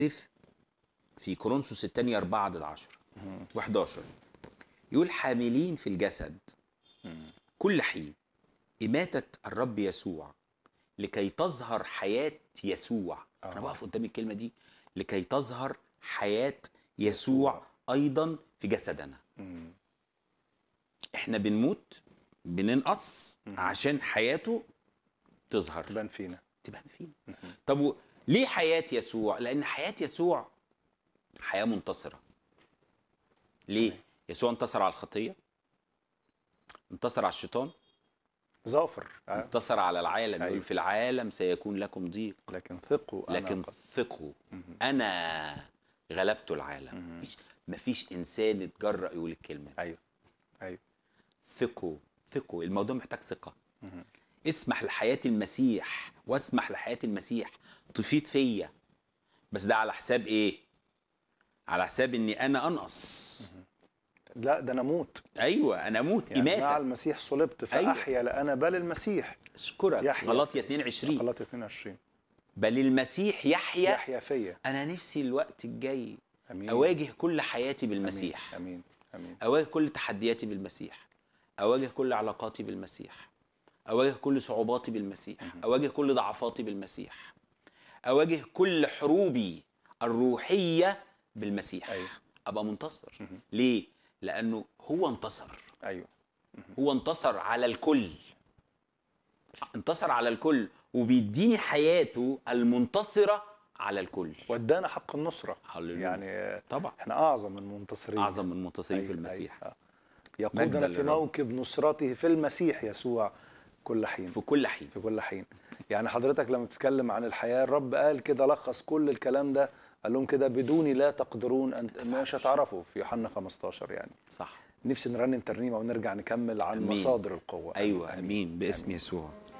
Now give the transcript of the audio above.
في كورنثوس الثانية 4 عدد 10 و11 يقول حاملين في الجسد كل حين إماتة الرب يسوع لكي تظهر حياة يسوع أنا آه. بقف قدام الكلمة دي لكي تظهر حياة يسوع أيضا في جسدنا مم. احنا بنموت بننقص مم. عشان حياته تظهر تبان فينا تبان فينا طب و- ليه حياة يسوع؟ لأن حياة يسوع حياة منتصرة. ليه؟ يسوع انتصر على الخطية انتصر على الشيطان ظافر آه. انتصر على العالم أيوة. يقول في العالم سيكون لكم ضيق لكن ثقوا أنا لكن قد- ثقوا مهم. أنا غلبت العالم مهم. مفيش, مفيش إنسان اتجرأ يقول الكلمة دي. أيوه أيوه ثقوا ثقوا الموضوع محتاج ثقة مهم. اسمح لحياة المسيح واسمح لحياة المسيح تفيد فيا بس ده على حساب ايه؟ على حساب اني انا انقص لا ده أنا أموت ايوه انا اموت يعني مع اماته المسيح صلبت أيوة. فأحيا لا أنا بل المسيح اشكرك يحيى. غلطية 22 غلطة 22 بل المسيح يحيا يحيا فيا انا نفسي الوقت الجاي أمين اواجه كل حياتي بالمسيح أمين أمين اواجه كل تحدياتي بالمسيح اواجه كل علاقاتي بالمسيح اواجه كل صعوباتي بالمسيح اواجه كل ضعفاتي بالمسيح اواجه كل حروبي الروحيه بالمسيح أيوة. ابقى منتصر مهم. ليه لانه هو انتصر أيوه هو انتصر على الكل انتصر على الكل وبيديني حياته المنتصره على الكل وادانا حق النصرة هللويا. يعني آه، طبعا احنا أعظم المنتصرين اعظم من المنتصرين في أيوة، المسيح أيوة. مجداً يقودنا في للرب. موكب نصرته في المسيح يسوع كل حين في كل حين في كل حين يعني حضرتك لما تتكلم عن الحياة الرب قال كده لخص كل الكلام ده قال لهم كده بدوني لا تقدرون أن مش هتعرفوا في يوحنا 15 يعني صح نفسي نرنم ترنيمة ونرجع نكمل عن أمين. مصادر القوة ايوه امين باسم يسوع